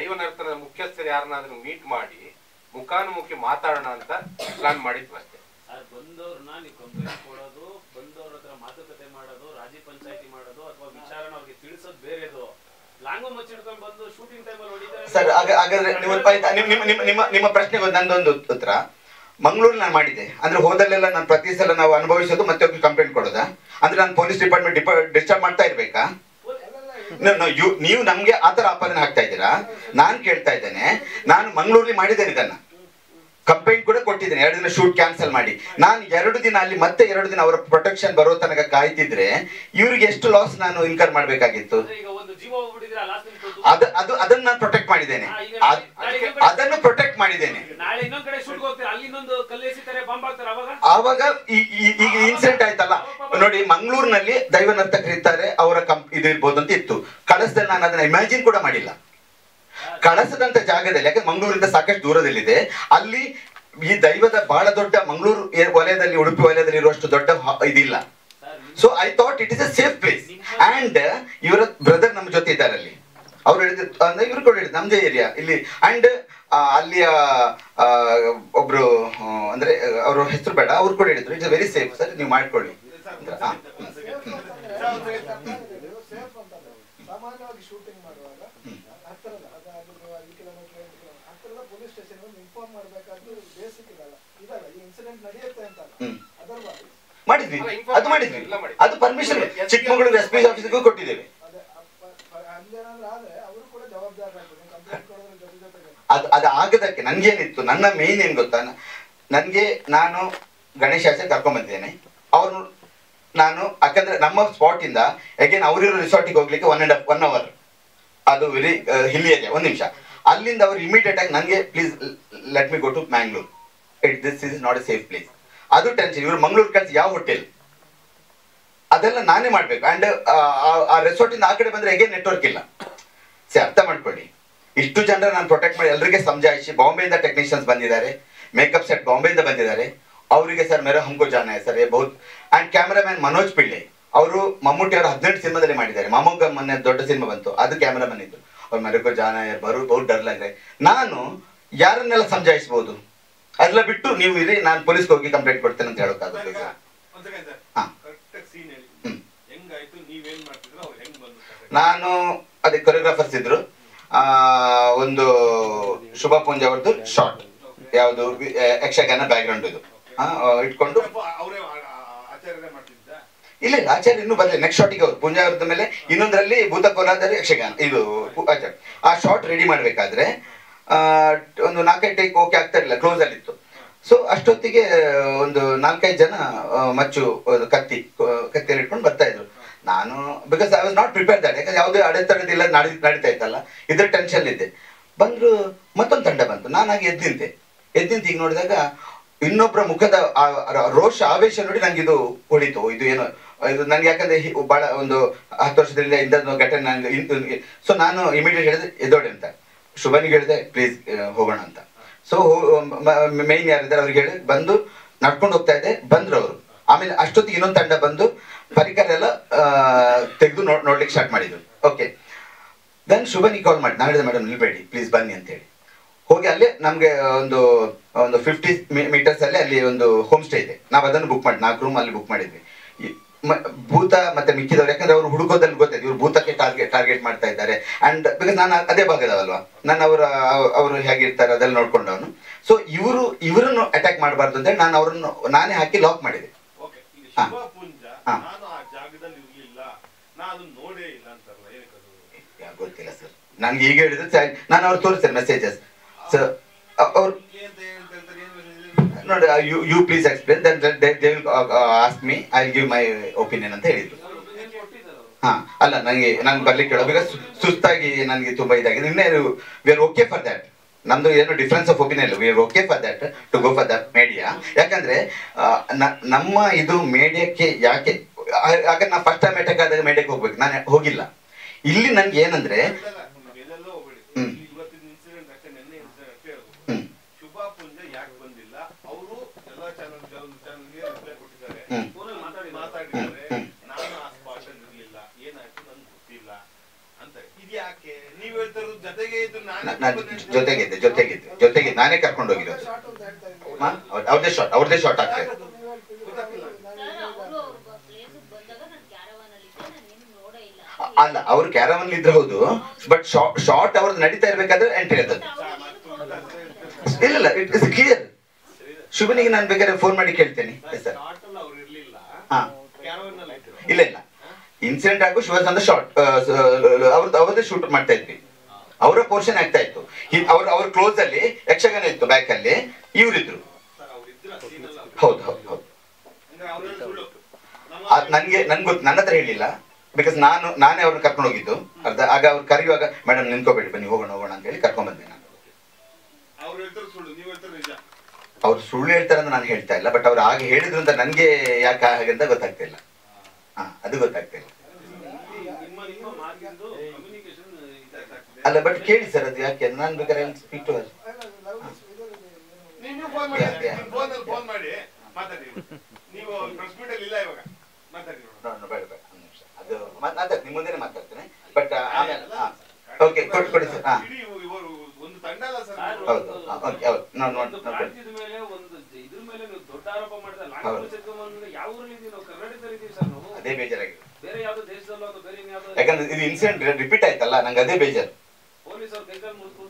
ದೈವ ನರ್ತನದ ಮುಖ್ಯಸ್ಥರು ಯಾರನ್ನಾದ್ರೂ ಮೀಟ್ ಮಾಡಿ ಮುಖಾನುಮುಖಿ ಮಾತಾಡೋಣ ಅಂತ ಪ್ಲಾನ್ ಮಾಡಿದ್ವಿ ಅಷ್ಟೇ ಸರ್ ಬಂದವ್ರನ್ನ ನೀವು ಕಂಪ್ಲೇಂಟ್ ಕೊಡೋದು ಬಂದವ್ರ ಹತ್ರ ಮಾತುಕತೆ ಮಾಡೋದು ರಾಜಿ ಪಂಚಾಯತಿ ಮಾಡೋದು ಅಥವಾ ವಿಚಾರನ ಅವ್ರಿಗೆ ತಿಳಿಸೋದು ಬೇರೆದು ಲಾಂಗು ಮುಚ್ಚಿಡ್ಕೊಂಡು ಬಂದು ಶೂಟಿಂಗ್ ಟೈಮಲ್ಲಿ ಹೊಡಿತಾರೆ ಸರ್ ಹಾಗ- ಹಾಗಾದ್ರೆ ನೀವು ಒಂದು ಆಯ್ತಾ? ನಿಮ್- ನಿಮ್ಮ ನಿಮ್ಮ ನಿಮ್ಮ ನಿಮ್ಮ ಪ್ರಶ್ನೆಗೆ ಒಂದು ನಂದೊಂದು ಉತ್ತರ ಮಂಗಳೂರು ನಾನು ಮಾಡಿದೆ ಅಂದ್ರೆ ಹೋದಲ್ಲೆಲ್ಲ ನಾನು ಪ್ರತಿ ಸಲ ನಾವು ಅನುಭವಿಸೋದು ಮತ್ತೆ ಹೋಗಿ ಕಂಪ್ಲೇಂಟ್ ಕೊಡೋದಾ ಅಂದ್ರೆ ನಾನು ಪೊಲೀಸ್ ಡಿಪಾರ್ಟ್ಮೆಂಟ್ ಡಿಸ್ಟರ್ಬ್ ಮಾಡ್ತಾ ಇರ್ಬೇಕಾ No, no, you- ನೀವು ನಮ್ಗೆ ಆತರ ಆಪಾದನೆ ಹಾಕ್ತಾ ಇದ್ದೀರಾ ನಾನ್ ಕೇಳ್ತಾ ಇದ್ದೇನೆ ನಾನು ಮಂಗಳೂರಲ್ಲಿ ಮಾಡಿದ್ದೇನೆ ಇದನ್ನ ಕಂಪ್ಲೇಂಟ್ ಕೂಡ ಕೊಟ್ಟಿದ್ದೇನೆ ಎರಡು ದಿನ ಶೂಟ್ ಕ್ಯಾನ್ಸಲ್ ಮಾಡಿ ನಾನು ಎರಡು ದಿನ ಅಲ್ಲಿ ಮತ್ತೆ ಎರಡು ದಿನ ಅವರ ಪ್ರೊಟೆಕ್ಷನ್ ಬರೋ ತನಕ ಕಾಯ್ತಿದ್ರೆ ಇವ್ರಿಗೆ ಎಷ್ಟು ಲಾಸ್ ನಾನು ಇನ್ಕರ್ ಮಾಡ್ಬೇಕಾಗಿತ್ತು ಅಂದ್ರೆ ಈಗ ಒಂದು ಜೀವ ಹೋಗ್ಬಿಟ್ಟಿದ್ರೆ ಲಾಸ್ಟ್ ಅದ ಅದು ಅದನ್ನ ನಾನು ಪ್ರೊಟೆಕ್ಟ್ ಮಾಡಿದ್ದೇನೆ ಅದ್- ಅದನ್ನು ಪ್ರೊಟೆಕ್ಟ್ ಮಾಡಿದ್ದೇನೆ ನಾಳೆ ಇನ್ನೊಂದ್ ಕಡೆ ಶೂಟ್ ಹೋಗ್ತಾರೆ ಅಲ್ಲಿ ಇನ್ನೊಂದು ಕಲ್ಲು ಎಸಿತಾರೆ ಬಾಂಬ್ ಹಾಕ್ತಾರೆ ಅವಾಗ ಆವಾಗ ಈ- ಈ- ಈಗ ಇನ್ಸಿಡೆಂಟ್ ಆಯ್ತಲ್ಲ ನೋಡಿ ಮಂಗಳೂರಿನಲ್ಲಿ ದೈವ ನರ್ತಕರಿದ್ದಾರೆ ಅವರ ಕಂಪ್ ಇದು ಇರ್ಬೋದು ಅಂತ ಇತ್ತು ಕಳಸದಲ್ಲಿ ನಾನು ಅದನ್ನ ಇಮ್ಯಾಜಿನ್ ಕೂಡ ಮಾಡಿಲ್ಲ ಕಳಸದಂತ ಜಾಗದಲ್ಲಿ ಯಾಕಂದ್ರೆ ಮಂಗಳೂರಿಂದ ಸಾಕಷ್ಟು ದೂರದಲ್ಲಿದೆ ಅಲ್ಲಿ ಈ ದೈವದ ಬಹಳ ದೊಡ್ಡ ಮಂಗಳೂರು ಏ- ವಲಯದಲ್ಲಿ ಉಡುಪಿ ವಲಯದಲ್ಲಿ ಇರುವಷ್ಟು ದೊಡ್ಡ ಹ- ಇದಿಲ್ಲ so I thought it is a safe place and ಇವರ ಬ್ರದರ್ ನಮ್ಮ ಜೊತೆ ಇದ್ದಾರೆ ಅಲ್ಲಿ ಅವ್ರು ಹೇಳಿದ್ರು ಅಂದ್ರೆ ಇವ್ರು ಕೂಡ ಹೇಳಿದ್ರು ನಮ್ದೇ ಏರಿಯಾ ಇಲ್ಲಿ ಅಂಡ್ ಅಲ್ಲಿಯ ಆ, ಒಬ್ರು ಆ, ಅಂದ್ರೆ ಅವ್ರ ಹೆಸರು ಬೇಡ ಅವ್ರು ಕೂಡ ಹೇಳಿದ್ರು ಇಟ್ಸ್ ವೆರಿ ಸೇಫ್ ಸರ್ ನೀವು ಮಾಡ್ಕೊಳ್ಳಿ ಅಂತ. ಹಾ. ಸೇಫ್ ಅಂತಂದ್ರೆ ಸಾಮಾನ್ಯವಾಗಿ ಶೂಟಿಂಗ್ ಮಾಡುವಾಗ ಹತ್ತಿರದ ಅದು ಅದು ಐದು ಕಿಲೋಮೀಟರ್ ಎಂಟು ಕಿಲೋಮೀಟರ್ ಹತ್ತಿರದ ಪೊಲೀಸ್ ಸ್ಟೇಷನ್ ಇನ್ಫಾರ್ಮ್ ಮಾಡಬೇಕಾದ್ದು ಬೇಸಿಕ್ ಇದಲ್ಲ ಇದಲ್ಲ ಈ ಇನ್ಸಿಡೆಂಟ್ ನಡೆಯುತ್ತೆ ಅಂತ ಹ್ಮ್. ಅದರ್ವೈಸ್ ಮಾಡಿದ್ವಿ ಅಲ್ಲ, inform ಅದು ಮಾಡಿದ್ವಿ ಎಲ್ಲ ಮಾಡಿದ್ವಿ. ಅದು ಪರ್ಮಿಷನ್ ಚಿಕ್ಕಮಗಳೂರು ಎಸ್ ಪಿ ಆಫೀಸ್ಗೂ ಕೊಟ್ಟಿದ್ದೇವೆ ಅದೇ ಹಂಗೇನಾದ್ರೂ ಆದ್ರೆ ಅವರು ಕೂಡ ಜವಾಬ್ದಾರರಾಗ್ತಾರೆ ಕಂಪ್ಲೇಂಟ್ ಕೊಡೋದ್ರ ಜೊತೆ ಜೊತೆಗೆ ಅದು ಅದು ಆಗದಕ್ಕೆ ನನ್ಗೇನಿತ್ತು ನನ್ನ ಮೇನ್ ಏನ್ ಗೊತ್ತಾ ನ- ನನ್ಗೆ ನಾನು ಗಣೇಶ ಆಚೆ ಕರ್ಕೊಂಡ್ ಬಂದಿದ್ದೇನೆ ಅವ್ರು ನಾನು ಯಾಕಂದ್ರೆ ನಮ್ಮ ಸ್ಪಾಟ್ ಇಂದ ಅಗೇನ್ ಅವರಿರೋ ರಿಸಾರ್ಟಿಗೆ ಹೋಗ್ಲಿಕ್ಕೆ one and half one hour ಅದು ವೆರಿ ಹಿಲ್ಲಿ ಏರಿಯಾ ಒಂದ್ ನಿಮಿಷ ಅಲ್ಲಿಂದ ಅವ್ರು ಇಮಿಡಿಯೇಟ್ ಆಗಿ ನನಗೆ please let me go to Mangalore it this is not a safe place ಅದು ಟೆನ್ಷನ್ ಇವರು ಮಂಗಳೂರು ಕಳ್ಸಿ ಯಾವ ಹೋಟೆಲ್ ಅದೆಲ್ಲ ನಾನೇ ಮಾಡ್ಬೇಕು ಅಂಡ್ ಆ ರೆಸಾರ್ಟ್ ಇಂದ ಆ ಕಡೆ ಬಂದ್ರೆ ಹೇಗೆ ನೆಟ್ವರ್ಕ್ ಇಲ್ಲ ಸರಿ ಅರ್ಥ ಮಾಡ್ಕೊಳ್ಳಿ ಇಷ್ಟು ಜನರ ನಾನು ಪ್ರೊಟೆಕ್ಟ್ ಮಾಡಿ ಎಲ್ಲರಿಗೆ ಸಮಜಾಯಿಸಿ ಬಾಂಬೆಯಿಂದ ಟೆಕ್ನಿಷಿಯನ್ಸ್ ಬಂದಿದ್ದಾರೆ ಮೇಕಪ್ ಸೆಟ್ ಬಾಂಬೆಯಿಂದ ಬಂದಿದ್ದಾರೆ ಅವರಿಗೆ ಸರ್ ಮೇರೆ ಹಮ್ಕೋ ಜಾನ है ಸರ್ ಬಹುತ್ ಅಂಡ್ ಕ್ಯಾಮರಾಮನ್ ಮನೋಜ್ ಪಿಳ್ಳೆ ಅವರು ಮಮ್ಮೂಟಿ ಅವರು ಹದಿನೆಂಟು ಸಿನಿಮಾದಲ್ಲಿ ಮಾಡಿದ್ದಾರೆ ಮಮ್ಮೂಗ ಮೊನ್ನೆ ದೊಡ್ಡ ಸಿನಿಮಾ ಬಂತು ಅದು ಕ್ಯಾಮರಾಮನ್ ಇದ್ದು ಅವ್ರು ಮೇರೆಕೋ ಜಾನ है ಬರು ಬಹುತ್ ಡರ್ ಲಗ್ ನಾನು ಯಾರನ್ನೆಲ್ಲ ಸಮಜಾಯಿಸಬಹುದು ಅದೆಲ್ಲ ಬಿಟ್ಟು ನೀವು ಇರಿ ನಾನು ಪೊಲೀಸ್ಗೆ ಹೋಗಿ ಕಂಪ್ಲೇಂಟ್ ಕೊಡ್ತೇನೆ ಅಂತ ಹೇಳೋಕ್ಕಾಗುತ್ತೆ ಸರ್ ಒಂದ್ ಸೆಕೆಂಡ್ ಸರ್ ಹಾ. ಕರೆಕ್ಟ್ ಸೀನ್ ಹೇಳಿ ಹ್ಮ್. ಹೆಂಗಾಯ್ತು ನೀವೇನ್ ಮಾಡ್ತಿದ್ರು ಅವ್ರು ಹೆಂಗ್ ಬಂದ್ರು ಕತೆ? ನಾನು ಅದೇ ಕೊರಿಯೋಗ್ರಾಫರ್ಸ್ ಇದ್ರು ಆ, ಒಂದು ಶುಭ ಪುಂಜ ಅವ್ರದ್ದು ಶಾರ್ಟ್ ಯಾವುದು ಯಕ್ಷಗಾನ ಬ್ಯಾಕ್ಗ್ರೌಂಡ್ ಇದು ಆ, ಇಟ್ಕೊಂಡು ಸ್ವಲ್ಪ ಅವರೇ ಆಚಾರ್ಯರೇ ಮಾಡ್ತಿದ್ದ ಇಲ್ಲ ಇಲ್ಲ ಆಚಾರ್ಯ ಇನ್ನೂ ಬರ್ಲಿ ನೆಕ್ಸ್ಟ್ ಶಾಟಿಗೆ ಅವರು ಪುಂಜ ಅವ್ರದ್ದು ಮೇಲೆ ಇನ್ನೊಂದರಲ್ಲಿ ಭೂತ ಕೋಲಾದಲ್ಲಿ ಯಕ್ಷಗಾನ ಇದು ಪು- ಆಚಾರ್ಯ ಆ ಶಾರ್ಟ್ ರೆಡಿ ಮಾಡ್ಬೇಕಾದ್ರೆ ಆ, ಒಂದು ನಾಲ್ಕೈದು ಟೈಕ್ ಓಕೆ ಆಗ್ತಾ ಇರಲಿಲ್ಲ ಕ್ಲೋಸ್ ಅಲ್ಲಿ ಇತ್ತು ಸೊ ಅಷ್ಟೊತ್ತಿಗೆ ಒಂದು ನಾಲ್ಕೈದು ಜನ ಆ, ಮಚ್ಚು ಒಂದು ಕತ್ತಿ ಆ, ಕತ್ತಿಯಲ್ಲಿ ಇಟ್ಕೊಂಡು ಬರ್ತಾ ಇದ್ರು ನಾನು because I was not prepare that ಯಾಕಂದ್ರೆ ಯಾವುದೇ ಅಡೆತಡೆದಿಲ್ಲ ನಡಿ ನಡೀತಾ ಇತ್ತಲ್ಲ ಇದ್ರ ಟೆನ್ಷನ್ ಇದ್ದೆ ಬಂದ್ರು ಮತ್ತೊಂದು ತಂಡ ಬಂತು ನಾನಾಗಿ ಎದ್ದು ನಿಂತೆ ಎದ್ದು ನಿಂತು ಈಗ ನೋಡಿದಾಗ ಇನ್ನೊಬ್ಬರ ಮುಖದ ಆ ರ- ರೋಷ ಆವೇಶ ನೋಡಿ ನಂಗೆ ಇದು ಹೊಡಿತು ಇದು ಏನು ಇದು ನನ್ಗೆ ಯಾಕಂದ್ರೆ ಹಿ- ಬಹಳ ಒಂದು ಹತ್ತು ವರ್ಷದಿಂದ ಇಂಥದ್ದು ಘಟನೆ ನಂಗೆ ಸೊ ನಾನು ಇಮಿಡಿಯೇಟ್ ಹೇಳಿದೆ ಎದೋಡಿ ಅಂತ ಶುಭನಿಗೆ ಹೇಳಿದೆ ಪ್ಲೀಸ್ ಹೋಗೋಣ ಅಂತ ಸೊ ಮೈನ್ ಯಾರಿದ್ದಾರೆ ಅವ್ರಿಗೆ ಹೇಳಿ ಬಂದು ನಡ್ಕೊಂಡು ಹೋಗ್ತಾ ಇದ್ದೆ ಬಂದ್ರು ಅವರು ಆಮೇಲೆ ಅಷ್ಟೊತ್ತಿಗೆ ಇನ್ನೊಂದು ತಂಡ ಬಂದು ಪರಿಕರ ಎಲ್ಲ ತೆಗೆದು ನೋಡ್ಲಿಕ್ಕೆ ಸ್ಟಾರ್ಟ್ ಮಾಡಿದ್ರು ಓಕೆ ದೆನ್ ಶುಭನಿಗೆ ಕಾಲ್ ಮಾಡಿ ನಾನು ಹೇಳಿದೆ ಮೇಡಮ್ ನಿಲ್ಬೇಡಿ ಪ್ಲೀಸ್ ಬನ್ನಿ ಅಂತ ಹೇಳಿ ಹೋಗಿ ಅಲ್ಲೇ ನಮ್ಗೆ ಒಂದು ಒಂದು ಫಿಫ್ಟಿ ಮೀಟರ್ಸ್ ಅಲ್ಲಿ ಅಲ್ಲಿ ಒಂದು ಹೋಮ್ ಸ್ಟೇ ಇದೆ ನಾವು ಅದನ್ನು ಬುಕ್ ಮಾಡಿ ನಾಲ್ಕು ರೂಮ್ ಅಲ್ಲಿ ಬುಕ್ ಮಾಡಿದ್ವಿ ಈ ಮ- ಭೂತ ಮತ್ತೆ ಮಿಕ್ಕಿದವ್ರು ಯಾಕಂದ್ರೆ ಅವರು ಹುಡುಗೋದಲ್ಲಿ ಗೊತ್ತಾಯ್ತು ಇವ್ರು ಭೂತಕ್ಕೆ ಟಾರ್ಗೆಟ್ ಟಾರ್ಗೆಟ್ ಮಾಡ್ತಾ ಇದ್ದಾರೆ ಅಂಡ್ ಬಿಕಾಸ್ ನಾನು ಅದೇ ಭಾಗದವಲ್ವಾ ನಾನು ಅವರ ಅವರು ಹೇಗಿರ್ತಾರೆ ಅದೆಲ್ಲ ನೋಡ್ಕೊಂಡವನು ಸೊ ಇವರು ಇವರನ್ನು ಅಟ್ಯಾಕ್ ಮಾಡಬಾರ್ದು ಅಂತ ಹೇಳಿ ನಾನು ಅವರನ್ನು ನಾನೇ ಹಾಕಿ ಲಾಕ್ ಮಾಡಿದೆ ಓಕೆ ಈಗ ಹಾ. ಶಿವ ಪುಂಜ ಹಾ. ನಾನು ಆ ಜಾಗದಲ್ಲಿ ಇರ್ಲಿಲ್ಲ ನಾ ಅದನ್ನ ನೋಡೇ ಇಲ್ಲ ಅಂತಾರಲ್ಲ ಏನಕ್ಕದು ಯಾ, ಗೊತ್ತಿಲ್ಲ ಸರ್ ನನ್ಗೆ ಈಗ ಹೇಳಿದ್ರೆ ಸರಿ, ನಾನು ಅವ್ರು ತೋರಿಸ್ತೇನೆ ಮೆಸೇಜಸ್ ಸರ್ ಅವ್ರು ಏನ್ ಹೇಳ್ತಾ ಹೇಳ್ತಾರೆ ಏನ್ ನೋಡಿ you you please explain then they will ask me I give my opinion ಅಂತ ಹೇಳಿದ್ರು ಹಾ ಅಲ್ಲ ನನಗೆ ನಾನು ಬರ್ಲಿಕ್ಕೆ ಹೇಳೋ ಬಿಕಾಸ್ ಸುಸ್ತಾಗಿ ನನಗೆ ತುಂಬಾ ಇದಾಗಿದೆ ಇನ್ನೇ we are okay for that ನಮ್ದು ಏನು difference of opinion we are okay for that to go for that media ಯಾಕಂದ್ರೆ ಆ, ನ- ನಮ್ಮ ಇದು ಮೀಡಿಯಾಕ್ಕೆ ಯಾಕೆ ಆ- ಯಾಕಂದ್ರೆ ನಾ ಫಸ್ಟ್ ಟೈಮ್ ಅಟ್ಯಾಕ್ ಆದಾಗ ಮೀಡಿಯಾಕ್ಕೆ ಹೋಗ್ಬೇಕು ನಾನು ಹೋಗಿಲ್ಲ ಇಲ್ಲಿ ನನ್ಗೆ ಏನಂದ್ರೆ ಎಲ್ಲೆಲ್ಲೋ ಹೋಗ್ಬೇಡಿ ಹ್ಮ್. ಇವತ್ತಿನ ಇನ್ಸಿಡೆಂಟ್ ಅಷ್ಟೇ ನಿನ್ನೆ ಇನ್ಸಿಡೆಂಟ್ ಅಷ್ಟೇ ಹೇಳ್ಬೇಕು ಹ್ಮ್ ಶುಭಾ ಪುಂಜ ಯಾಕೆ ಬಂದಿಲ್ಲ ಅವರು ಎಲ್ಲಾ ಚಾನಲ್ ಚಾನಲ್ಗೆ ರಿಪ್ಲೈ ಕೊಟ್ಟಿದ್ದಾರೆ ಹ್ಮ್. ಫೋನಲ್ಲಿ ಮಾತಾಡಿದ್ದಾರೆ ಹ್ಮ್. ನಾನು ಆ ಸ್ಪಾಟ್ ಅಲ್ಲಿ ಇರ್ಲಿಲ್ಲ ಏನಾಯ್ತು ನನ್ಗೆ ಗೊತ್ತಿಲ್ಲ ಅಂತ ಇದು ಯಾಕೆ ನೀವ್ ಹೇಳ್ತಾ ಇರೋದು ಜೊತೆಗೆ ಇದ್ದು ನಾನು ನಾನು ಜೊತೆಗಿದ್ದೆ ಜೊತೆಗಿದ್ದೆ ಜೊತೆಗಿದ್ದೆ ನಾನೇ ಕರ್ಕೊಂಡು ಹೋಗಿರೋದು ಶಾರ್ಟ್ ಅಂತ ಹೇಳ್ತಾ ಇದ್ದೀನಿ ಹಾ? ಅವ್ರ್- ಅವ್ರದ್ದೇ ಶಾರ್ಟ್ ಅವ್ರದ್ದೇ ಶಾರ್ಟ್ ಆಗ್ತಾ ಇದೆ ನೀವು ಹೇಳ್ತಿದ್ದೀರಿ, ನಾನು ಸರ್ ಇಲ್ಲಿ ಅವರು ಅವ್ರ ಪ್ಲೇಸಿಗೆ ಬಂದಾಗ ನಾನು ಕ್ಯಾರವಾನ್ ಅಲ್ಲಿ ಇದ್ದೆ ನಾನು ಏನು ನೋಡೇ ಇಲ್ಲ ಅ- ಅಲ್ಲ ಅವ್ರು ಕ್ಯಾರವನ್ ಇದ್ರೆ ಹೌದು ಬಟ್ ಶಾರ್ಟ್ ಅವ್ರದ್ದು ನಡೀತಾ ಇರ್ಬೇಕಾದ್ರೆ ಎಂಟ್ರಿ ಆದದ್ದು ಇಲ್ಲ ಇಲ್ಲ ಇಟ್ ಇಸ್ ಕ್ಲಿಯರ್ ಶುಭನಿಗೆ ನಾನು ಬೇಕಾದ್ರೆ ಫೋನ್ ಮಾಡಿ ಕೇಳ್ತೇನೆ ಸರ್ ಸ್ಟಾರ್ಟಲ್ಲಿ ಅವ್ರು ಇರ್ಲಿಲ್ಲ ಹಾ ಕ್ಯಾರವನ್ ಅಲ್ಲಿ ಇದ್ರು ಇಲ್ಲ ಇಲ್ಲ ಇನ್ಸಿಡೆಂಟ್ ಆಗು ಶಿವಚಂದ್ರ ಶಾರ್ಟ್ ಅವ್ರದ್ದು ಅವ್ರದ್ದೇ ಶೂಟ್ ಮಾಡ್ತಾ ಇದ್ವಿ ಅವರ ಪೋರ್ಷನ್ ಆಗ್ತಾ ಇತ್ತು ಹಿ- ಅವ್ರ ಅವ್ರ ಕ್ಲೋಸ್ ಅಲ್ಲಿ ಯಕ್ಷಗಾನ ಇತ್ತು ಬ್ಯಾಕ್ ಅಲ್ಲಿ ಇವ್ರಿದ್ರು ಸರ್ ಅವ್ರು ಇದ್ರ ಸೀನ್ ಅಲ್ಲ ಹೌದು ಹೌದು ಹೌದು ಅಂದ್ರೆ ಅವ್ರು ಹೇಳೋದು ಸುಳ್ಳು ನಮ್ಮ ಅದ್ ನನ್ಗೆ ನನ್ಗೆ ಗೊತ್ತು ನನ್ನ ಹತ್ರ ಹೇಳಿಲ್ಲ ಬಿಕಾಸ್ ನಾನು ನಾನೇ ಅವ್ರನ್ನ ಕರ್ಕೊಂಡು ಹೋಗಿದ್ದು ಅರ್ಧ ಆಗ ಅವ್ರು ಕರೆಯುವಾಗ ಮೇಡಮ್ ನಿಂತ್ಕೋಬೇಡಿ ಬನ್ನಿ ಹೋಗೋಣ ಹೋಗೋಣ ಅಂತ ಹೇಳಿ ಕರ್ಕೊಂಡ್ ಬಂದೆ ನಾನು ಅವ್ರು ಹೇಳ್ತಾರೆ ಸುಳ್ಳು ನೀವು ಹೇಳ್ತಾರೆ ನಿಜ ಅವ್ರು ಸುಳ್ಳು ಹೇಳ್ತಾರೆ ಅಂತ ನಾನು ಹೇಳ್ತಾ ಇಲ್ಲ ಬಟ್ ಅವ್ರು ಹಾಗೆ ಹೇಳಿದ್ರು ಅಂತ ನನ್ಗೆ ಯಾಕೆ ಹಾಗೆ ಅಂತ ಗೊತ್ತಾಗ್ತಾ ಇಲ್ಲ ಹಾ ಅದು ಗೊತ್ತಾಗ್ತಾ ಇಲ್ಲ ನಿಮ್ಮ ನಿಮ್ಮ ಮಾತಿಂದು ಕಮ್ಯುನಿಕೇಶನ್ ಇದಾಗ್ತದೆ ಅಲ್ಲ ಬಟ್ ಕೇಳಿ ಸರ್ ಅದು ಯಾಕೆ ನಾನು ಬೇಕಾದ್ರೆ ಸ್ಪೀಕ್ ಟು ಅಲ್ಲ, ಲವ್ ಇಸ್- ಇದರಲ್ಲಿ ಏನು- ನೀವು ಫೋನ್ ಮಾಡಿ Yeah, yeah. ಫೋನ್ ಅಲ್ಲಿ ಫೋನ್ ಮಾಡಿ ಮಾತಾಡಿ ನೀವು ಪ್ರೆಸ್ ಮೀಟ್ ಅಲ್ಲಿ ಇಲ್ಲ ಇವಾಗ ಮಾತಾಡಿ ನೋಡೋಣ. ಬೇಡ ಬೇಡ ಒಂದು ನಿಮಿಷ ಅದು ಮಾತಾಡ್ತೀನಿ ನಿಮ್ಮ ಮುಂದೆನೆ ಮಾತಾಡ್ತೇನೆ ಬಟ್ ಆಮೇಲೆ ಓಕೆ ಕೊಡಿ ಕೊಡಿ ಸರ್ ಹಾ ಇಡೀ ಇವರು ಒಂದು ತಂಡ ಅಲ್ಲ ಸರ್ ಸರ್, ಇವ್ರು. ಹೌದು ಹಾ, ಓಕೆ ಹೌದು ನಾನು ಒಂದು ನೋಡಿ ನೋಡಿ ಪ್ರಾಂತ್ಯದ ಮೇಲೆ ಒಂದು ಜ- ಇದ್ರ ಮೇಲೆ ನೀವು ದೊಡ್ಡ ಆರೋಪ ಮಾಡಿದ್ರೆ ಹೌದು. ಲ್ಯಾಂಗ್ವೇಜ್ ಎತ್ಕೊಂಡ್ಬಂದ್ರೆ ಯಾವ ಊರಲ್ಲಿ ಇದೀವಿ ನಾವು ಕರ್ನಾಟಕದಲ್ಲಿ ಇದೀವಿ ಸರ್ ನಾವು ಅದೇ ಬೇಜಾರಾಗಿದೆ ಬೇರೆ ಯಾವ್ದೋ ದೇಶದಲ್ಲೋ ಅಥವಾ ಬೇರೆ ಯಾವ್ದೋ ಯಾಕಂದ್ರೆ ಇದು ಇನ್ಸಿಡೆಂಟ್ ರಿಪೀಟ್ ಆಯ್ತಲ್ಲ ನಂಗೆ ಅದೇ ಬೇಜಾರು ಪೊಲೀಸ್ ಅವ್ರ ಕೈಕಾಲು ಮುರಿದು